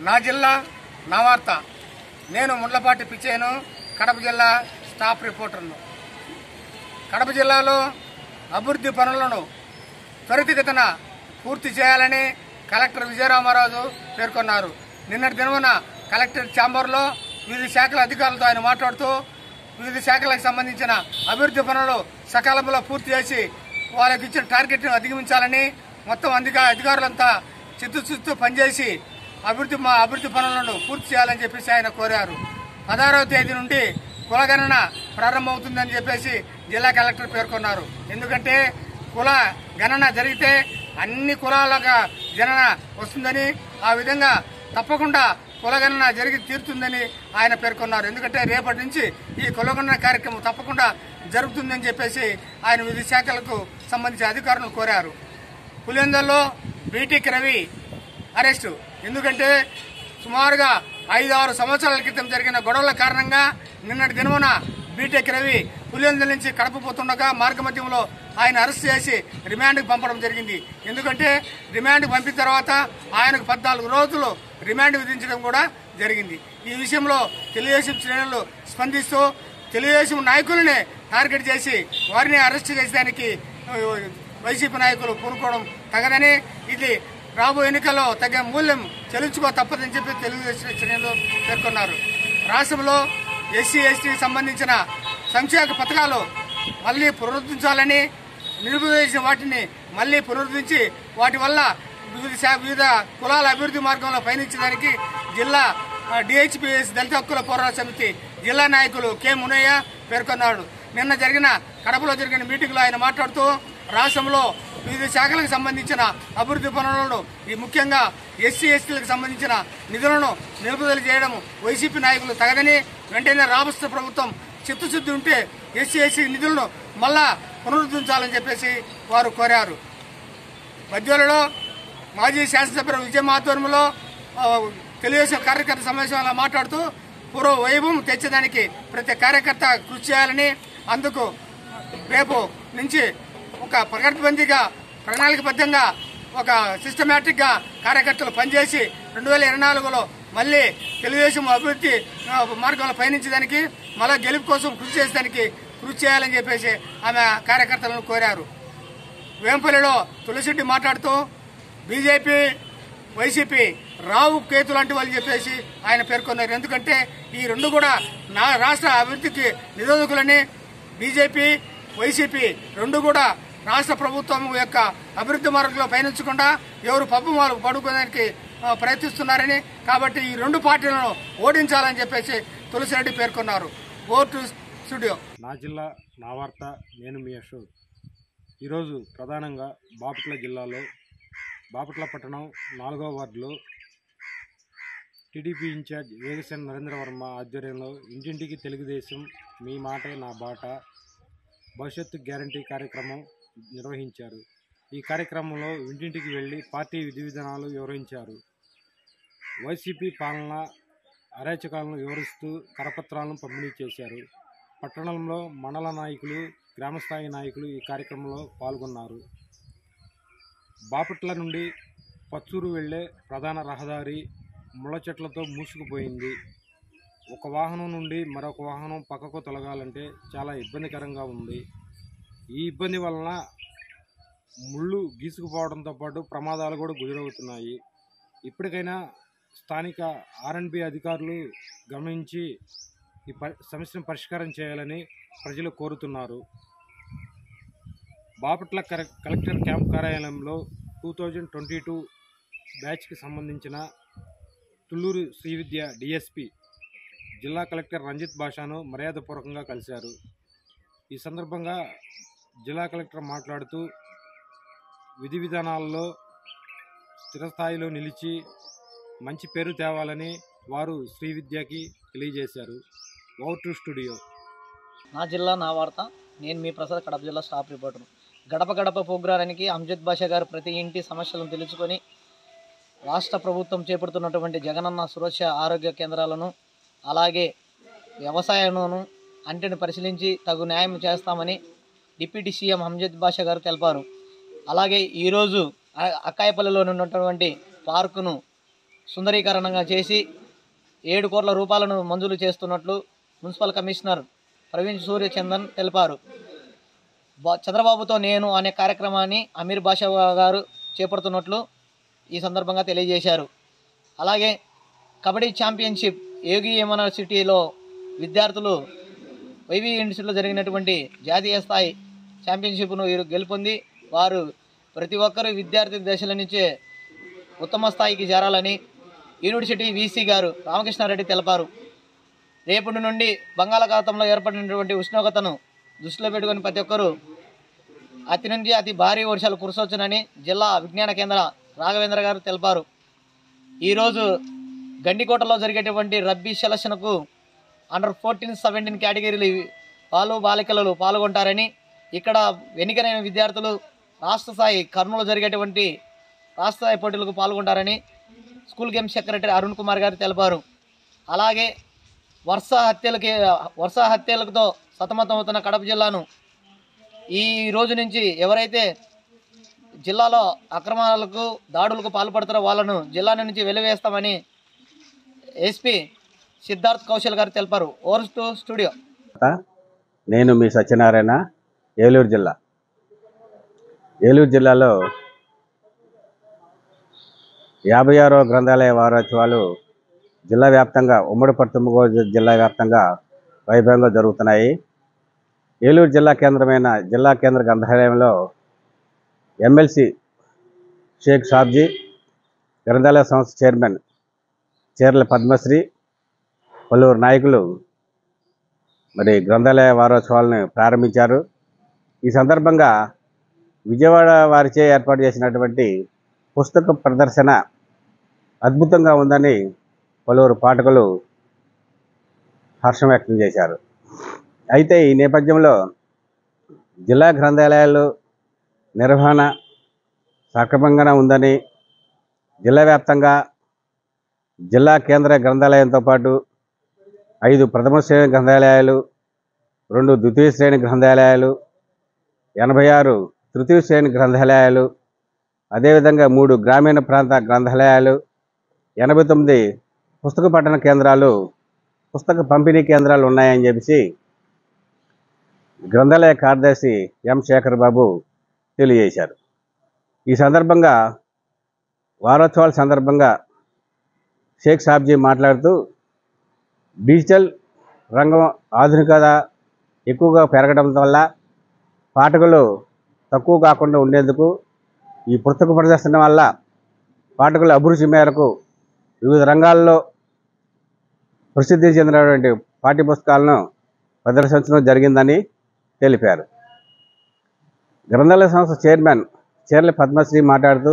నా జిల్లా నా వార్త నేను ముండ్లపాటి పిచ్చేను కడప జిల్లా స్టాఫ్ రిపోర్టర్ను కడప జిల్లాలో అభివృద్ధి పనులను త్వరితగతిన పూర్తి చేయాలని కలెక్టర్ విజయరామారాజు పేర్కొన్నారు నిన్నటి దినమున కలెక్టర్ ఛాంబర్లో వివిధ శాఖల అధికారులతో ఆయన మాట్లాడుతూ వివిధ శాఖలకు సంబంధించిన అభివృద్ధి పనులు సకాలంలో పూర్తి చేసి వాళ్ళకి ఇచ్చిన టార్గెట్ను అధిగమించాలని మొత్తం అధిక అధికారులంతా చిత్తశుద్ధితో పనిచేసి అభివృద్ధి మా అభివృద్ధి పనులను పూర్తి చేయాలని చెప్పేసి ఆయన కోరారు పదహారవ తేదీ నుండి కులగణన ప్రారంభమవుతుందని చెప్పేసి జిల్లా కలెక్టర్ పేర్కొన్నారు ఎందుకంటే కుల గణన జరిగితే అన్ని కులాలుగా జనన వస్తుందని ఆ విధంగా తప్పకుండా కులగణన జరిగి తీరుతుందని ఆయన పేర్కొన్నారు ఎందుకంటే రేపటి నుంచి ఈ కులగణన కార్యక్రమం తప్పకుండా జరుగుతుందని చెప్పేసి ఆయన వివిధ శాఖలకు సంబంధించిన అధికారులను కోరారు పులివెందుల్లో బీటీకి రవి అరెస్టు ఎందుకంటే సుమారుగా ఐదు ఆరు సంవత్సరాల క్రితం జరిగిన గొడవల కారణంగా నిన్నటి దినమున బీటెక్ రవి పులివెందుల నుంచి కడప పోతుండగా మార్గమధ్యంలో ఆయన అరెస్ట్ చేసి రిమాండ్కి పంపడం జరిగింది ఎందుకంటే రిమాండ్కి పంపిన తర్వాత ఆయనకు పద్నాలుగు రోజులు రిమాండ్ విధించడం కూడా జరిగింది ఈ విషయంలో తెలుగుదేశం శ్రేణులు స్పందిస్తూ తెలుగుదేశం నాయకులనే టార్గెట్ చేసి వారిని అరెస్ట్ చేసేదానికి ఆ, వైసీపీ నాయకులు పూనుకోవడం తగదని ఇది రాబోయే ఎన్నికల్లో తగిన మూల్యం చెల్లించుకో తప్పదని చెప్పి తెలుగుదేశం శ్రేణులు పేర్కొన్నారు రాష్ట్రంలో ఎస్సీ ఎస్టీకి సంబంధించిన సంక్షేమ పథకాలు మళ్ళీ పునరుద్ధరించాలని నిలుపువేసిన వాటిని మళ్ళీ పునరుద్ధరించి వాటి వల్ల వివిధ శా- వివిధ కులాల అభివృద్ధి మార్గంలో పయనించడానికి జిల్లా డిహెచ్పిఎస్ దళిత హక్కుల పోరాట సమితి జిల్లా నాయకులు కె మునయ్య పేర్కొన్నాడు నిన్న జరిగిన కడపలో జరిగిన మీటింగ్లో ఆయన మాట్లాడుతూ రాష్ట్రంలో వివిధ శాఖలకు సంబంధించిన అభివృద్ధి పనులను ఈ ముఖ్యంగా ఎస్సీ ఎస్టీలకు సంబంధించిన నిధులను నిలుపుదల చేయడం వైసీపీ నాయకులు తగదని వెంటనే రాష్ట్ర ప్రభుత్వం చిత్తశుద్ధి ఉంటే ఎస్సీ ఎస్సీ నిధులను మళ్ళా పునరుద్ధరించాలని చెప్పేసి వారు కోరారు మధ్యలో మాజీ శాసనసభ్యులు విజయ ఆధ్వర్యంలో ఆ, తెలుగుదేశం కార్యకర్త సమావేశంలో మాట్లాడుతూ పూర్వ వైభవం తెచ్చేదానికి ప్రతి కార్యకర్త కృషి చేయాలని అందుకు రేపు నుంచి ఒక పకడ్బందీగా ప్రణాళికబద్ధంగా ఒక సిస్టమేటిక్ గా కార్యకర్తలు పనిచేసి రెండు వేల ఇరవై నాలుగులో మళ్ళీ తెలుగుదేశం అభివృద్ధి ఆ, మార్గంలో పయనించడానికి మళ్ళా గెలుపు కోసం కృషి చేసేదానికి కృషి చేయాలని చెప్పేసి ఆమె కార్యకర్తలను కోరారు వేంపల్లిలో తులసిరెడ్డి మాట్లాడుతూ బీజేపీ వైసీపీ రావు కేతు లాంటి వాళ్ళు చెప్పేసి ఆయన పేర్కొన్నారు ఎందుకంటే ఈ రెండు కూడా నా రాష్ట్ర అభివృద్ధికి నిరోధకులని బీజేపీ వైసీపీ రెండు కూడా రాష్ట్ర ప్రభుత్వం యొక్క అభివృద్ధి మార్గంలో పయనించకుండా ఎవరు పప్పు మాలు పడుకోవడానికి ఆ, ప్రయత్నిస్తున్నారని కాబట్టి ఈ రెండు పార్టీలను ఓడించాలని చెప్పేసి తులసిరెడ్డి పేర్కొన్నారు ఓటు స్టూడియో నా జిల్లా నా వార్త నేను మీ అశోక్ ఈరోజు ప్రధానంగా బాపట్ల జిల్లాలో బాపట్ల పట్టణం నాలుగో వార్డులో టీడీపీ ఇన్ఛార్జ్ వేగసేన నరేంద్ర వర్మ ఆధ్వర్యంలో ఇంటింటికి తెలుగుదేశం మీ మాటే నా బాట భవిష్యత్తు గ్యారంటీ కార్యక్రమం నిర్వహించారు ఈ కార్యక్రమంలో ఇంటింటికి వెళ్లి పార్టీ విధి విధానాలు వివరించారు వైసీపీ పాలన అరాచకాలను వివరిస్తూ కరపత్రాలను పంపిణీ చేశారు పట్టణంలో మండల నాయకులు గ్రామస్థాయి నాయకులు ఈ కార్యక్రమంలో పాల్గొన్నారు బాపట్ల నుండి పచ్చూరు వెళ్ళే ప్రధాన రహదారి ముళ్ళ చెట్లతో మూసుకుపోయింది ఒక వాహనం నుండి మరొక వాహనం పక్కకు తొలగాలంటే చాలా ఇబ్బందికరంగా ఉంది ఈ ఇబ్బంది వలన ముళ్ళు గీసుకుపోవడంతో పాటు ప్రమాదాలు కూడా గురవుతున్నాయి ఇప్పటికైనా స్థానిక ఆర్ఎన్బి అధికారులు గమనించి ఈ ప సమస్యను పరిష్కారం చేయాలని ప్రజలు కోరుతున్నారు బాపట్ల కర- కలెక్టర్ క్యాంప్ కార్యాలయంలో టూ థౌజండ్ ట్వంటీ టూ బ్యాచ్కి సంబంధించిన తుళ్ళూరు శ్రీవిద్య డిఎస్పి జిల్లా కలెక్టర్ రంజిత్ భాషాను మర్యాదపూర్వకంగా కలిశారు ఈ సందర్భంగా జిల్లా కలెక్టర్ మాట్లాడుతూ విధి విధానాల్లో స్థిరస్థాయిలో నిలిచి మంచి పేరు తేవాలని వారు శ్రీవిద్యకి తెలియజేశారు ఓవర్ టు స్టూడియో నా జిల్లా నా వార్త నేను మీ ప్రసాద్ కడప జిల్లా స్టాఫ్ రిపోర్టర్ గడప గడప ప్రోగ్రానికి అంజద్ బాషా గారు ప్రతి ఇంటి సమస్యలను తెలుసుకొని రాష్ట్ర ప్రభుత్వం చేపడుతున్నటువంటి జగనన్న సురక్ష ఆరోగ్య కేంద్రాలను అలాగే వ్యవసాయమును అంటిని పరిశీలించి తగు న్యాయం చేస్తామని డిప్యూటీ సీఎం హంజద్ బాషా గారు తెలిపారు అలాగే ఈరోజు అ- అక్కాయపల్లిలో ఉన్నటువంటి పార్కును సుందరీకరణంగా చేసి ఏడు కోట్ల రూపాయలను మంజూరు చేస్తున్నట్లు మున్సిపల్ కమిషనర్ ప్రవీణ్ సూర్యచందన్ తెలిపారు బా- చంద్రబాబుతో నేను అనే కార్యక్రమాన్ని అమీర్ బాషా గారు చేపడుతున్నట్లు ఈ సందర్భంగా తెలియజేశారు అలాగే కబడ్డీ ఛాంపియన్షిప్ యోగి యూనివర్సిటీలో విద్యార్థులు వైవి యూనివర్సిటీలో జరిగినటువంటి జాతీయ స్థాయి ఛాంపియన్షిప్ను వీరు గెలుపొంది వారు ప్రతి ఒక్కరు విద్యార్థి దశల నుంచే ఉత్తమ స్థాయికి చేరాలని యూనివర్సిటీ వీసీ గారు రామకృష్ణారెడ్డి తెలిపారు రేపటి నుండి బంగాళాఖాతంలో ఏర్పడినటువంటి ఉష్ణోగ్రతను దృష్టిలో పెట్టుకొని ప్రతి ఒక్కరూ అతి నుంచి అతి భారీ వర్షాలు కురసొచ్చునని జిల్లా విజ్ఞాన కేంద్ర రాఘవేంద్ర గారు తెలిపారు ఈరోజు గండికోటలో జరిగేటువంటి రబ్బీ సెలక్షన్కు అండర్ ఫోర్టీన్ సెవెంటీన్ కేటగిరీలు బాలు బాలికలు పాల్గొంటారని ఇక్కడ వెనుకైన విద్యార్థులు రాష్ట్ర స్థాయి కర్నూలు జరిగేటువంటి రాష్ట్ర స్థాయి పోటీలకు పాల్గొంటారని school games secretary Arun Kumar గారు తెలిపారు అలాగే వర్ష హత్యలకి వర్ష హత్యలతో సతమతమవుతున్న కడప జిల్లాను ఈ రోజు నుంచి ఎవరైతే జిల్లాలో అక్రమాలకు దాడులకు పాల్పడతారో వాళ్ళను జిల్లా నుంచి వెలివేస్తామని ఎస్పీ సిద్ధార్థ్ కౌశల్ గారు తెలిపారు ఓవర్స్ టు స్టూడియో నేను మీ సత్యనారాయణ ఏలూరు జిల్లా ఏలూరు జిల్లాలో యాభై ఆరో గ్రంథాలయ వారోత్సవాలు జిల్లా వ్యాప్తంగా ఉమ్మడి పశ్చిమ జిల్లా వ్యాప్తంగా వైభవంగా జరుగుతున్నాయి ఏలూరు జిల్లా కేంద్రమైన జిల్లా కేంద్ర గ్రంథాలయంలో ఎమ్మెల్సీ షేక్ సాబ్జీ గ్రంథాలయ సంస్థ చైర్మన్ చీర్ల పద్మశ్రీ పలువురు నాయకులు మరి గ్రంథాలయ వారోత్సవాలను ప్రారంభించారు ఈ సందర్భంగా విజయవాడ వారిచే ఏర్పాటు చేసినటువంటి పుస్తక ప్రదర్శన అద్భుతంగా ఉందని పలువురు పాఠకులు హర్షం వ్యక్తం చేశారు అయితే ఈ నేపథ్యంలో జిల్లా గ్రంథాలయాలు నిర్వహణ సక్రమంగానే ఉందని జిల్లా వ్యాప్తంగా జిల్లా కేంద్ర గ్రంథాలయంతో పాటు ఐదు ప్రథమ శ్రేణి గ్రంథాలయాలు రెండు ద్వితీయ శ్రేణి గ్రంథాలయాలు ఎనభై ఆరు తృతీయ శ్రేణి గ్రంథాలయాలు అదేవిధంగా మూడు గ్రామీణ ప్రాంత గ్రంథాలయాలు ఎనభై తొమ్మిది పుస్తక పఠన కేంద్రాలు పుస్తక పంపిణీ కేంద్రాలు ఉన్నాయని చెప్పేసి గ్రంథాలయ కార్యదర్శి ఎం శేఖర్ బాబు తెలియజేశారు ఈ సందర్భంగా వారోత్సవాల సందర్భంగా షేక్ సాబ్జీ మాట్లాడుతూ డిజిటల్ రంగం ఆధునికత ఎక్కువగా పెరగడం వల్ల పాఠకులు తక్కువ కాకుండా ఉండేందుకు ఈ పుస్తక ప్రదర్శన వల్ల పాఠకుల అభిరుచి మేరకు వివిధ రంగాల్లో ప్రసిద్ధి చెందినటువంటి పాఠ్య పుస్తకాలను ప్రదర్శించడం జరిగిందని తెలిపారు గ్రంథాలయ సంస్థ చైర్మన్ చీర్ల పద్మశ్రీ మాట్లాడుతూ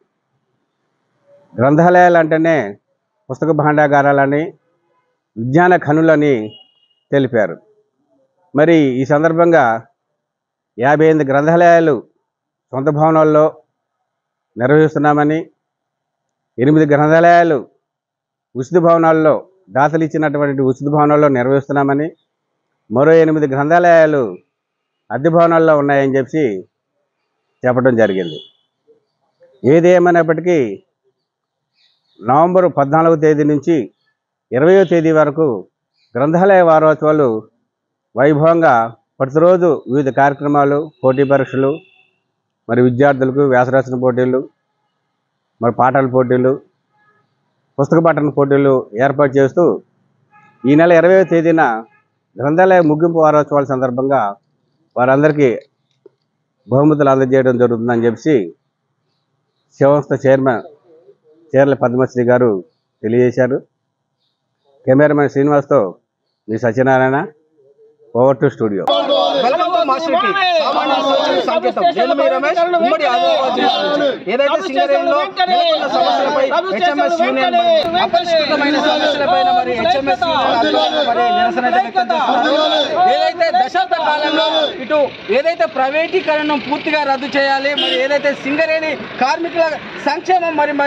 గ్రంథాలయాలు అంటేనే పుస్తక భాండాగారాలని విజ్ఞాన ఖనులని తెలిపారు మరి ఈ సందర్భంగా యాభై ఎనిమిది గ్రంథాలయాలు సొంత భవనాల్లో నిర్వహిస్తున్నామని ఎనిమిది గ్రంథాలయాలు ఉచిత భవనాల్లో దాతలు ఇచ్చినటువంటి ఉచిత భవనాల్లో నిర్వహిస్తున్నామని మరో ఎనిమిది గ్రంథాలయాలు అద్దె భవనాల్లో ఉన్నాయని చెప్పి చెప్పడం జరిగింది ఏది ఏమైనప్పటికీ నవంబర్ పద్నాలుగో తేదీ నుంచి ఇరవయో తేదీ వరకు గ్రంథాలయ వారోత్సవాలు వైభవంగా ప్రతిరోజు వివిధ కార్యక్రమాలు పోటీ పరీక్షలు మరి విద్యార్థులకు వ్యాసరచన పోటీలు మరి పాటల పోటీలు పుస్తక పఠన పోటీలు ఏర్పాటు చేస్తూ ఈ నెల ఇరవై తేదీన గ్రంథాలయ ముగింపు వారోత్సవాల సందర్భంగా వారందరికీ బహుమతులు అందజేయడం జరుగుతుందని చెప్పి శివస్థ చైర్మన్ చీర్ల పద్మశ్రీ గారు తెలియజేశారు కెమెరామెన్ శ్రీనివాస్తో మీ Satyanarayana over to studio welcome to master T సామాన్య సోషల్ సంకేతం నేను మీ రమేష్ ఉమ్మడి ఆదిలాబాద్ జిల్లా నుంచి. ఏదైతే సింగరేణిలో నెలకొన్న సమస్యలపై హెచ్ఎంఎస్ యూనియన్ మరి అపరిష్కృతమైన సమస్యలపైన మరి హెచ్ఎంఎస్ యూనియన్ ఆధ్వర్యంలో మరి నిరసన అయితే వ్యక్తం చేస్తున్నారు ఏదైతే దశాబ్ద కాలంలో ఇటు ఏదైతే ప్రైవేటీకరణను పూర్తిగా రద్దు చేయాలి మరి ఏదైతే సింగరేణి కార్మికుల సంక్షేమం మరి మరి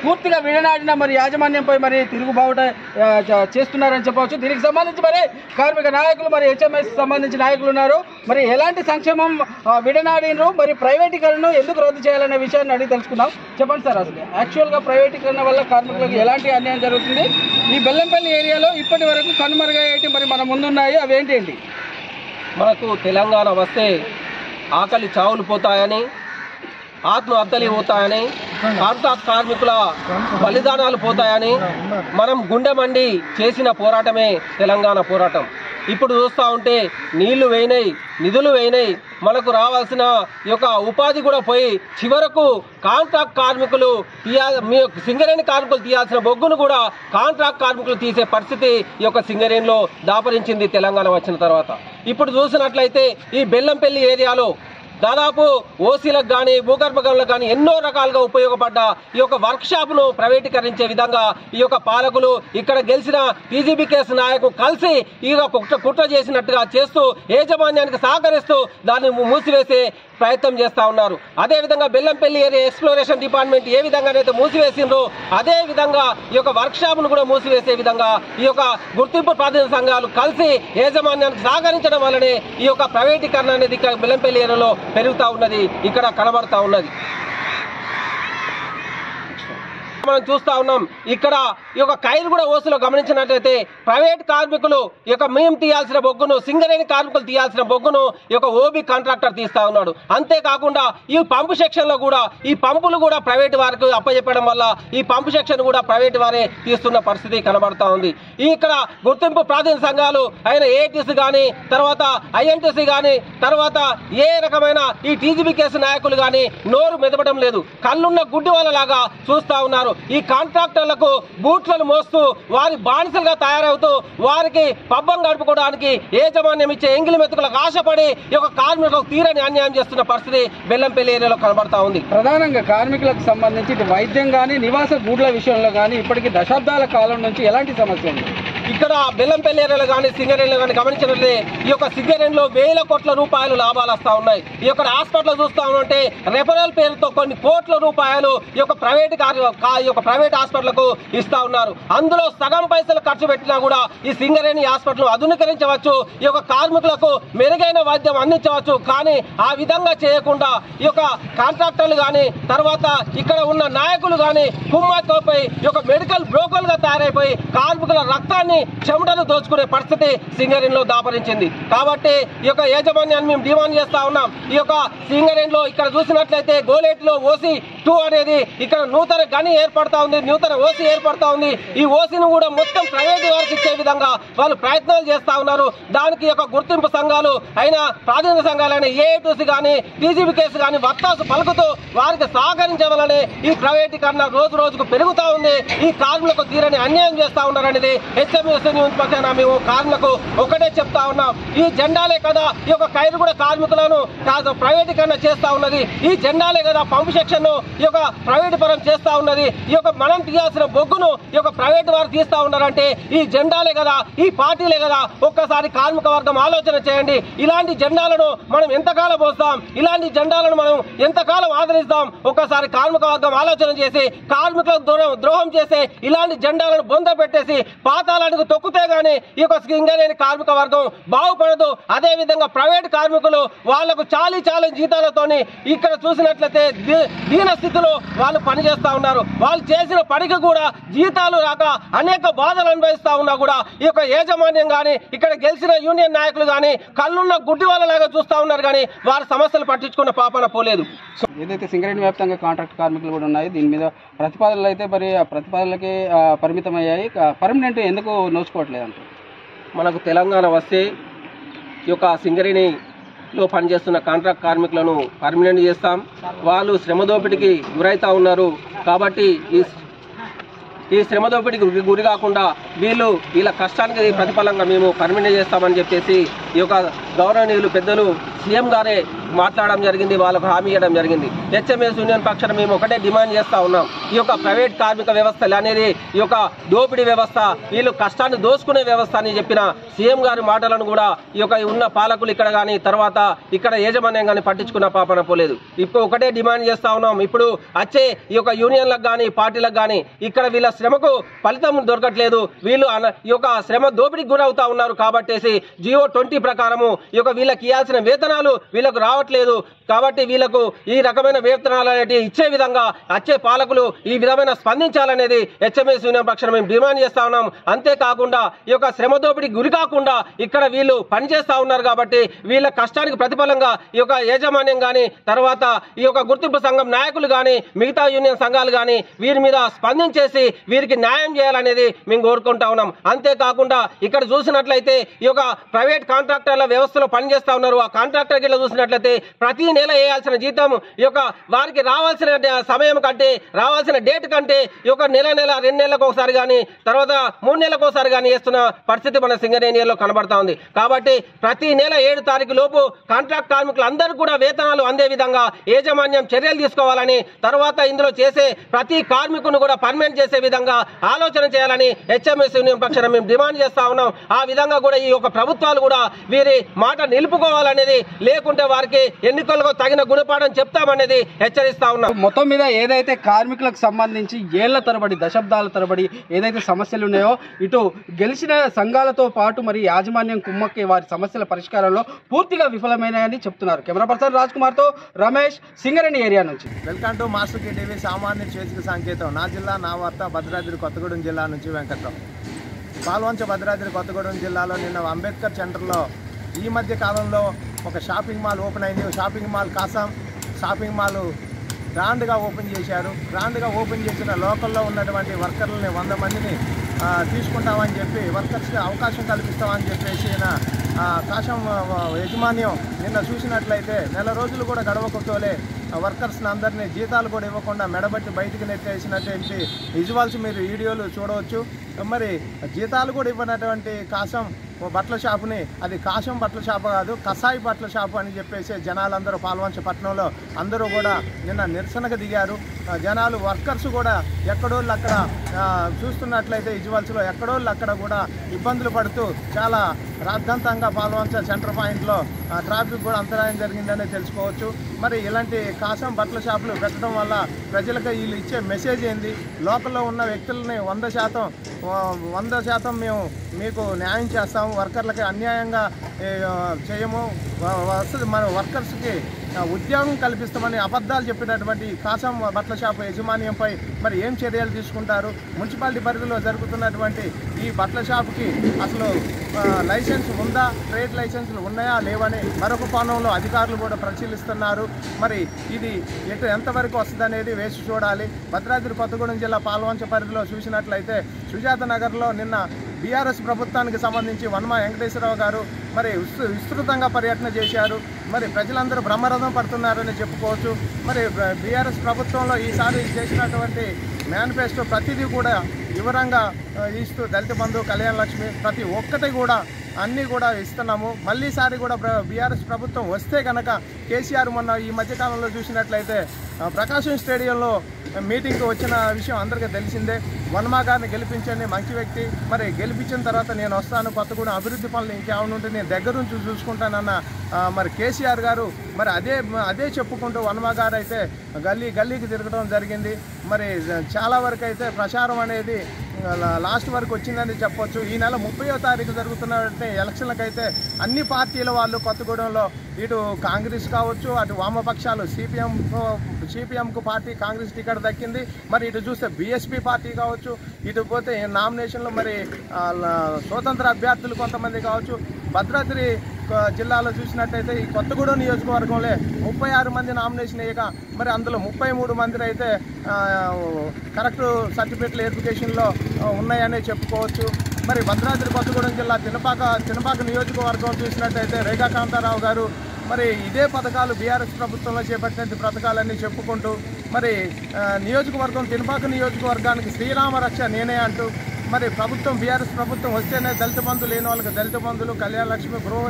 పూర్తిగా విడనాడిన మరి యాజమాన్యంపై మరి తిరుగుబావుట ఆ, చ- చేస్తున్నారని చెప్పవచ్చు దీనికి సంబంధించి మరి కార్మిక నాయకులు మరి హెచ్ఎంఎస్ సంబంధించిన నాయకులు ఉన్నారు మరి ఎలాంటి సంక్షేమం ఆ, విడనాడినరు మరి ప్రైవేటీకరణను ఎందుకు రద్దు చేయాలనే విషయాన్ని అడిగి తెలుసుకుందాం చెప్పండి సార్ అసలు యాక్చువల్గా ప్రైవేటీకరణ వల్ల కార్మికులకు ఎలాంటి అన్యాయం జరుగుతుంది ఈ బెల్లంపల్లి ఏరియాలో ఇప్పటి వరకు కనుమరుగయ్యేటి మరి మన ముందున్నాయి అవి ఏంటి ఏంటి మనకు తెలంగాణ వస్తే ఆకలి చావులు పోతాయని ఆత్మహత్యలు పోతాయని కాంట్రాక్ట్ కార్మికుల బలిదానాలు పోతాయని మనం గుండె మండి చేసిన పోరాటమే తెలంగాణ పోరాటం ఇప్పుడు చూస్తూ ఉంటే నీళ్లు వేయినాయి నిధులు వేయినాయి మనకు రావాల్సిన ఈ యొక్క ఉపాధి కూడా పోయి చివరకు కాంట్రాక్ట్ కార్మికులు తీయా మీ యొక్క సింగరేణి కార్మికులు తీయాల్సిన బొగ్గును కూడా కాంట్రాక్ట్ కార్మికులు తీసే పరిస్థితి ఈ యొక్క సింగరేణిలో దాపరించింది తెలంగాణ వచ్చిన తర్వాత ఇప్పుడు చూసినట్లయితే ఈ బెల్లంపల్లి ఏరియాలో దాదాపు ఓసీలకు కానీ భూగర్భ గనులకు కానీ ఎన్నో రకాలుగా ఉపయోగపడ్డ ఈ యొక్క వర్క్ షాప్ను ప్రైవేటీకరించే విధంగా ఈ యొక్క పాలకులు ఇక్కడ గెలిచిన టీజీబీ కేసు నాయకు కలిసి ఈ యొక్క కుట్ర కుట్ర చేసినట్టుగా చేస్తూ యాజమాన్యానికి సహకరిస్తూ దాన్ని మూ- మూసివేసే ప్రయత్నం చేస్తా ఉన్నారు అదే విధంగా బెల్లంపల్లి ఏరియా ఎక్స్ప్లోరేషన్ డిపార్ట్మెంట్ ఏ విధంగానైతే మూసివేసిందో అదే విధంగా ఈ యొక్క వర్క్ షాప్ ను కూడా మూసివేసే విధంగా ఈ యొక్క గుర్తింపు ప్రాతినిధ్య సంఘాలు కలిసి యాజమాన్యానికి సహకరించడం వల్లనే ఈ యొక్క ప్రైవేటీకరణ అనేది ఇక్కడ బెల్లంపల్లి ఏరియాలో పెరుగుతా ఉన్నది ఇక్కడ కనబడతా ఉన్నది మనం చూస్తా ఉన్నాం ఇక్కడ ఈ యొక్క ఖైరు కూడా ఓసులో గమనించినట్లయితే ప్రైవేట్ కార్మికులు ఈ యొక్క మేము తీయాల్సిన బొగ్గును సింగరేణి కార్మికులు తీయాల్సిన బొగ్గును ఈ యొక్క ఓబీ కాంట్రాక్టర్ తీస్తా ఉన్నాడు అంతేకాకుండా ఈ పంపు సెక్షన్ లో కూడా ఈ పంపులు కూడా ప్రైవేట్ వారికి అప్పచెప్పడం వల్ల ఈ పంపు సెక్షన్ కూడా ప్రైవేట్ వారే తీస్తున్న పరిస్థితి కనబడతా ఉంది ఈ ఇక్కడ గుర్తింపు ప్రాతినిధ్య సంఘాలు అయిన ఏటీసీ కానీ తర్వాత ఐఎన్టీసీ కానీ తర్వాత ఏ రకమైన ఈ టీజీబీ కేసు నాయకులు కానీ నోరు మెదపడం లేదు కళ్ళున్న గుడ్డి వాళ్ళలాగా చూస్తా ఉన్నారు ఈ కాంట్రాక్టర్లకు బూట్లను మోస్తూ వారి బానిసలుగా తయారవుతూ వారికి పబ్బం గడుపుకోవడానికి యాజమాన్యం ఇచ్చే ఎంగిలి మెతుకులకు ఆశపడి ఈ యొక్క కార్మికులకు తీరని అన్యాయం చేస్తున్న పరిస్థితి బెల్లంపల్లి ఏరియాలో కనబడతా ఉంది ప్రధానంగా కార్మికులకు సంబంధించి ఇటు వైద్యం కానీ నివాస గూడ్ల విషయంలో కానీ ఇప్పటికి దశాబ్దాల కాలం నుంచి ఎలాంటి సమస్య ఉంది ఇక్కడ బెల్లంపల్లి ఏరియాలో కానీ సింగరేణిలో కానీ గమనించినట్లయితే ఈ యొక్క సింగరేణిలో వేల కోట్ల రూపాయలు లాభాలు వస్తా ఉన్నాయి ఈ యొక్క హాస్పిటల్ చూస్తా ఉంటే రెఫరల్ పేరుతో కొన్ని కోట్ల రూపాయలు ఈ యొక్క ప్రైవేట్ కార్య- కా- ఈ యొక్క ప్రైవేట్ హాస్పిటల్కు ఇస్తా ఉన్నారు అందులో సగం పైసలు ఖర్చు పెట్టినా కూడా ఈ సింగరేణి హాస్పిటల్ ఆధునీకరించవచ్చు ఈ యొక్క కార్మికులకు మెరుగైన వైద్యం అందించవచ్చు కానీ ఆ విధంగా చేయకుండా ఈ యొక్క కాంట్రాక్టర్లు కానీ తర్వాత ఇక్కడ ఉన్న నాయకులు కానీ కుమ్మక్కపై ఈ యొక్క మెడికల్ బ్రోకర్లుగా తయారైపోయి కార్మికుల రక్తాన్ని చెమటను దోచుకునే పరిస్థితి సింగరేణిలో దాపరించింది కాబట్టి ఈ యొక్క యాజమాన్యాన్ని మేము డిమాండ్ చేస్తా ఉన్నాం ఈ యొక్క సింగరేణిలో ఇక్కడ చూసినట్లయితే గోలేటిలో ఓసీ టూ అనేది ఇక్కడ నూతన గని ఏర్పడతా ఉంది నూతన ఓసీ ఏర్పడతా ఉంది ఈ ఓసీని కూడా మొత్తం ప్రైవేట్ వారికి ఇచ్చే విధంగా వాళ్ళు ప్రయత్నాలు చేస్తా ఉన్నారు దానికి ఈ యొక్క గుర్తింపు సంఘాలు అయిన ప్రాతినిధ్య సంఘాలైన ఏఐటీసీ కానీ టీజీబీ కేసు కానీ వత్తాసు పలుకుతూ వారికి సహకరించవాలని ఈ ప్రైవేటీకరణ రోజు రోజుకు పెరుగుతా ఉంది ఈ కార్మికులకు తీరని అన్యాయం చేస్తా ఉన్నారనేది హెచ్ఎంఎస్ న్యూస్ పక్షాన మేము కార్మికులకు ఒకటే చెప్తా ఉన్నాం ఈ జెండాలే కదా ఈ యొక్క ఖైరు కూడా కార్మికులను కాదు ప్రైవేటీకరణ చేస్తా ఉన్నది ఈ జెండాలే కదా పంపు సెక్షన్ ఈ యొక్క ప్రైవేట్ పరం చేస్తా ఉన్నది ఈ యొక్క మనం తీయాల్సిన బొగ్గును ఈ యొక్క ప్రైవేట్ వారు తీస్తా ఉన్నారంటే ఈ జెండాలే కదా ఈ పార్టీలే కదా ఒక్కసారి కార్మిక వర్గం ఆలోచన చేయండి ఇలాంటి జెండాలను మనం ఎంతకాలం పోస్తాం ఇలాంటి జెండాలను మనం ఎంతకాలం ఆదరిస్తాం ఒక్కసారి కార్మిక వర్గం ఆలోచన చేసి కార్మికులకు దూరం ద్రోహం చేసి ఇలాంటి జెండాలను బొంద పెట్టేసి పాతాళానికి తొక్కితే గానీ ఈ యొక్క సింగరేణి కార్మిక వర్గం బాగుపడదు అదే విధంగా ప్రైవేట్ కార్మికులు వాళ్లకు చాలీ చాలని జీతాలతోని ఇక్కడ చూసినట్లయితే దీ- దీన స్థితిలో వాళ్ళు పనిచేస్తా ఉన్నారు వాళ్ళు చేసిన పనికి కూడా జీతాలు రాక అనేక బాధలు అనుభవిస్తా ఉన్నా కూడా ఈ యొక్క యాజమాన్యం కానీ ఇక్కడ గెలిచిన యూనియన్ నాయకులు కానీ కళ్ళున్న గుడ్డి వాళ్ళలాగా చూస్తా ఉన్నారు కానీ వారి సమస్యలు పట్టించుకున్న పాపన పోలేదు సో ఏదైతే సింగరేణి వ్యాప్తంగా కాంట్రాక్ట్ కార్మికులు కూడా ఉన్నాయి దీని మీద ప్రతిపాదనలు అయితే మరి ఆ ప్రతిపాదనలకి ఆ, పరిమితమయ్యాయి పర్మనెంట్ ఎందుకు నోచుకోవట్లేదు అంటే మనకు తెలంగాణ వస్తే ఈ యొక్క సింగరేణిలో పనిచేస్తున్న కాంట్రాక్ట్ కార్మికులను పర్మనెంట్ చేస్తాం వాళ్ళు శ్రమ దోపిడీకి గురవుతా ఉన్నారు కాబట్టి ఈ ఈ శ్రమ దోపిడీకి గురి- గురి కాకుండా వీళ్ళు వీళ్ళ కష్టానికి ప్రతిఫలంగా మేము పర్మనెంట్ చేస్తామని చెప్పేసి ఈ యొక్క గౌరవనీయులు పెద్దలు సీఎం గారే మాట్లాడడం జరిగింది వాళ్ళకు హామీ ఇవ్వడం జరిగింది హెచ్ఎంఎస్ యూనియన్ పక్షాన మేము ఒకటే డిమాండ్ చేస్తా ఉన్నాం ఈ యొక్క ప్రైవేట్ కార్మిక వ్యవస్థలు అనేది ఈ యొక్క దోపిడీ వ్యవస్థ వీళ్ళు కష్టాన్ని దోసుకునే వ్యవస్థ అని చెప్పిన సీఎం గారి మాటలను కూడా ఈ యొక్క ఉన్న పాలకులు ఇక్కడ కానీ తర్వాత ఇక్కడ యాజమాన్యం కానీ పట్టించుకున్న పాపన పోలేదు ఇప్పుడు ఒకటే డిమాండ్ చేస్తా ఉన్నాం ఇప్పుడు వచ్చే ఈ యొక్క యూనియన్లకు కానీ పార్టీలకు కానీ ఇక్కడ వీళ్ళ శ్రమకు ఫలితం దొరకట్లేదు వీళ్ళు అన- ఈ యొక్క శ్రమ దోపిడీకి గురవుతా ఉన్నారు కాబట్టేసి జియో ట్వంటీ ప్రకారము ఈ యొక్క వీళ్ళకి ఇవ్వాల్సిన వేతనాలు వీళ్ళకు రావట్లేదు కాబట్టి వీళ్ళకు ఈ రకమైన వేతనాలు అనేవి ఇచ్చే విధంగా వచ్చే పాలకులు ఈ విధమైన స్పందించాలనేది హెచ్ఎంఎస్ యూనియన్ పక్షాన మేము డిమాండ్ చేస్తా ఉన్నాం అంతేకాకుండా ఈ యొక్క శ్రమ దోపిడీకి గురి కాకుండా ఇక్కడ వీళ్ళు పనిచేస్తా ఉన్నారు కాబట్టి వీళ్ళ కష్టానికి ప్రతిఫలంగా ఈ యొక్క యాజమాన్యం కానీ తర్వాత ఈ యొక్క గుర్తింపు సంఘం నాయకులు కానీ మిగతా యూనియన్ సంఘాలు కానీ వీరి మీద స్పందించేసి వీరికి న్యాయం చేయాలనేది మేము కోరుకుంటా ఉన్నాం అంతేకాకుండా ఇక్కడ చూసినట్లయితే ఈ యొక్క ప్రైవేట్ కాంట్రాక్టర్ల వ్యవస్థలో పనిచేస్తా ఉన్నారు ఆ కాంట్రాక్టర్ గిట్ల చూసినట్లయితే ప్రతి నెల వేయాల్సిన జీతం ఈ యొక్క వారికి రావాల్సిన సమయం కంటే రావాల్సిన డేట్ కంటే ఈ యొక్క నెల నెల రెండు నెలలకు ఒకసారి కానీ తర్వాత మూడు నెలలకు ఒకసారి కానీ వేస్తున్న పరిస్థితి మన సింగరేణియర్లో కనబడతా ఉంది కాబట్టి ప్రతి నెల ఏడు తారీఖు లోపు కాంట్రాక్ట్ కార్మికులందరూ కూడా వేతనాలు అందే విధంగా యాజమాన్యం చర్యలు తీసుకోవాలని తర్వాత ఇందులో చేసే ప్రతి కార్మికుని కూడా పర్మనెంట్ చేసే విధంగా ఆలోచన చేయాలని హెచ్ఎంఎస్ యూనియన్ పక్షాన మేము డిమాండ్ చేస్తా ఉన్నాం ఆ విధంగా కూడా ఈ యొక్క ప్రభుత్వాలు కూడా వీరి మాట నిలుపుకోవాలనేది లేకుంటే వారికి ఎన్నికలకు తగిన గుణపాఠం చెప్తామనేది హెచ్చరిస్తా ఉన్నాం మొత్తం మీద ఏదైతే కార్మికులకు సంబంధించి ఏళ్ల తరబడి దశాబ్దాల తరబడి ఏదైతే సమస్యలు ఉన్నాయో ఇటు గెలిచిన సంఘాలతో పాటు మరి యాజమాన్యం కుమ్మక్కి వారి సమస్యల పరిష్కారంలో పూర్తిగా విఫలమైనాయని చెప్తున్నారు కెమెరా పర్సన్ రాజ్ కుమార్ తో రమేష్ సింగరేణి ఏరియా నుంచి welcome to master K TV సామాన్య చేతికి సంకేతం నా జిల్లా నా వార్త భద్రాద్రి కొత్తగూడెం జిల్లా నుంచి వెంకట్రావు పాల్వంచ భద్రాద్రి కొత్తగూడెం జిల్లాలో నిన్న అంబేద్కర్ సెంటర్లో ఈ మధ్య కాలంలో ఒక షాపింగ్ మాల్ ఓపెన్ అయింది షాపింగ్ మాల్ కాసాం షాపింగ్ మాల్ గ్రాండ్గా ఓపెన్ చేశారు గ్రాండ్గా ఓపెన్ చేసిన లోకల్లో ఉన్నటువంటి వర్కర్లని వంద మందిని ఆ, తీసుకుంటామని చెప్పి వర్కర్స్కి అవకాశం కల్పిస్తామని చెప్పేసి ఈయన, ఆ, కాశం ఆ, యజమాన్యం నిన్న చూసినట్లయితే నెల రోజులు కూడా గడవకపోలే వర్కర్స్ని అందరినీ జీతాలు కూడా ఇవ్వకుండా మెడబట్టి బయటికి నెట్టేసినటువంటి విజువల్స్ మీరు వీడియోలు చూడవచ్చు మరి జీతాలు కూడా ఇవ్వనటువంటి కాసం ఓ బట్టల షాపుని అది కాశం బట్టల షాపు కాదు కసాయి బట్టల షాపు అని చెప్పేసి జనాలందరూ పాల్వంచ పట్టణంలో అందరూ కూడా నిన్న నిరసనకు దిగారు ఆ, జనాలు వర్కర్స్ కూడా ఎక్కడోళ్ళు అక్కడ ఆ, చూస్తున్నట్లయితే విజువల్స్లో ఎక్కడోళ్ళు అక్కడ కూడా ఇబ్బందులు పడుతూ చాలా రాద్ధాంతంగా పాల్వంచ సెంటర్ పాయింట్లో ఆ, ట్రాఫిక్ కూడా అంతరాయం జరిగిందనే తెలుసుకోవచ్చు మరి ఇలాంటి కాసం బట్టల షాపులు పెట్టడం వల్ల ప్రజలకు వీళ్ళు ఇచ్చే మెసేజ్ ఏంది లోకల్లో ఉన్న వ్యక్తులని వంద శాతం ఆ, వంద శాతం మేము మీకు న్యాయం చేస్తాము వర్కర్లకి అన్యాయంగా ఏ, ఆ, చేయము వ- వస్తుంది మన వర్కర్స్కి ఆ, ఉద్యోగం కల్పిస్తామని అబద్ధాలు చెప్పినటువంటి ఈ కాసం బట్టల షాపు యజమాన్యంపై మరి ఏం చర్యలు తీసుకుంటారు మున్సిపాలిటీ పరిధిలో జరుగుతున్నటువంటి ఈ బట్టల షాపుకి అసలు ఆ, లైసెన్స్ ఉందా ట్రేడ్ లైసెన్సులు ఉన్నాయా లేవని మరొక కోణంలో అధికారులు కూడా పరిశీలిస్తున్నారు మరి ఇది ఎటు ఎంతవరకు వస్తుందనేది వేసి చూడాలి భద్రాద్రి కొత్తగూడెం జిల్లా పాల్వంచ పరిధిలో చూసినట్లయితే సుజాత నగర్లో నిన్న బీఆర్ఎస్ ప్రభుత్వానికి సంబంధించి వన్మ వెంకటేశ్వరరావు గారు మరి విస్తృ- విస్తృతంగా పర్యటన చేశారు మరి ప్రజలందరూ బ్రహ్మరథం పడుతున్నారని చెప్పుకోవచ్చు మరి బీఆర్ఎస్ ప్రభుత్వంలో ఈసారి చేసినటువంటి మేనిఫెస్టో ప్రతిదీ కూడా వివరంగా ఆ, ఇస్తూ దళిత బంధు కళ్యాణ లక్ష్మి ప్రతి ఒక్కటి కూడా అన్నీ కూడా ఇస్తున్నాము మళ్ళీసారి కూడా బీఆర్ఎస్ ప్రభుత్వం వస్తే కనుక కేసీఆర్ మొన్న ఈ మధ్యకాలంలో చూసినట్లయితే ఆ, ప్రకాశం స్టేడియంలో మీటింగ్కి వచ్చిన విషయం అందరికీ తెలిసిందే వన్మా గారిని గెలిపించండి మంచి వ్యక్తి మరి గెలిపించిన తర్వాత నేను వస్తాను కొత్తగూడెం అభివృద్ధి పనులు ఇంకేమైనా ఉంటే నేను దగ్గర నుంచి చూసుకుంటానన్న ఆ, మరి కేసీఆర్ గారు మరి అదే అదే చెప్పుకుంటూ వన్మా గారు అయితే గల్లీ గల్లీకి తిరగడం జరిగింది మరి చాలా వరకు అయితే ప్రచారం అనేది లా- లాస్ట్ వరకు వచ్చిందని చెప్పొచ్చు ఈ నెల ముప్పయో తారీఖు జరుగుతున్నటువంటి ఎలక్షన్లకు అయితే అన్ని పార్టీల వాళ్ళు కొత్తగూడెంలో ఇటు కాంగ్రెస్ కావచ్చు అటు వామపక్షాలు సిపిఎం సిపిఎంకు పార్టీ కాంగ్రెస్ టికెట్ దక్కింది మరి ఇటు చూస్తే బీఎస్పీ పార్టీ కావచ్చు ఇటు పోతే నామినేషన్లో మరి ఆ, ల- స్వతంత్ర అభ్యర్థులు కొంతమంది కావచ్చు భద్రాద్రి కొ- జిల్లాలో చూసినట్టయితే ఈ కొత్తగూడెం నియోజకవర్గంలో ముప్పై ఆరు మంది నామినేషన్ వేయగా మరి అందులో ముప్పై మూడు మంది అయితే ఆ, కరెక్ట్ సర్టిఫికేట్ వెరిఫికేషన్లో ఆ, ఉన్నాయనే చెప్పుకోవచ్చు మరి భద్రాద్రి కొత్తగూడెం జిల్లా తినపాక తినపాక నియోజకవర్గం చూసినట్టయితే రేఖా కాంతారావు గారు మరి ఇదే పథకాలు బీఆర్ఎస్ ప్రభుత్వంలో చేపట్టినటువంటి పథకాలన్నీ చెప్పుకుంటూ మరి ఆ, నియోజకవర్గం తినపాక నియోజకవర్గానికి శ్రీరామ రక్ష నేనే అంటూ మరి ప్రభుత్వం బీఆర్ఎస్ ప్రభుత్వం వస్తేనే దళిత బంధు లేని వాళ్ళకి దళిత బంధులు కళ్యాణ లక్ష్మి గృహ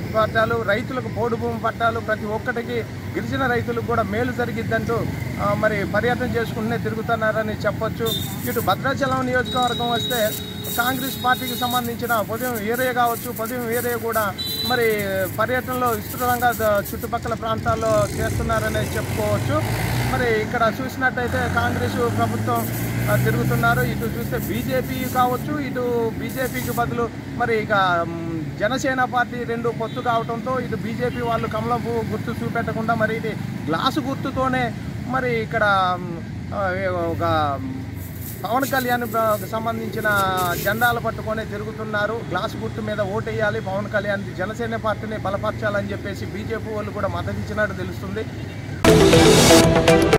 పట్టాలు రైతులకు పోడు భూమి పట్టాలు ప్రతి ఒక్కటికి గిరిజన రైతులకు కూడా మేలు జరిగిద్దంటూ ఆ, మరి పర్యటన చేసుకుంటూనే తిరుగుతున్నారని చెప్పొచ్చు ఇటు భద్రాచలం నియోజకవర్గం వస్తే కాంగ్రెస్ పార్టీకి సంబంధించిన ఉదయం ఏరియా కావచ్చు ఉదయం ఏరియా కూడా మరి పర్యటనలో విస్తృతంగా ద- చుట్టుపక్కల ప్రాంతాల్లో చేస్తున్నారని చెప్పుకోవచ్చు మరి ఇక్కడ చూసినట్టయితే కాంగ్రెస్ ప్రభుత్వం ఆ, తిరుగుతున్నారు ఇటు చూస్తే బీజేపీ కావచ్చు ఇటు బీజేపీకి బదులు మరి ఇక మ్, జనసేన పార్టీ రెండు పొత్తు కావడంతో ఇటు బీజేపీ వాళ్ళు కమలం పువ్వు గుర్తు చూపెట్టకుండా మరి ఇది గ్లాసు గుర్తుతోనే మరి ఇక్కడ మ్, ఆ, ఒక పవన్ కళ్యాణ్ ప్ర- సంబంధించిన జెండాలు పట్టుకొని తిరుగుతున్నారు గ్లాస్ గుర్తు మీద ఓటేయాలి పవన్ కళ్యాణ్ జనసేన పార్టీని బలపరచాలని చెప్పేసి బీజేపీ వాళ్ళు కూడా మద్దతు ఇచ్చినట్టు తెలుస్తుంది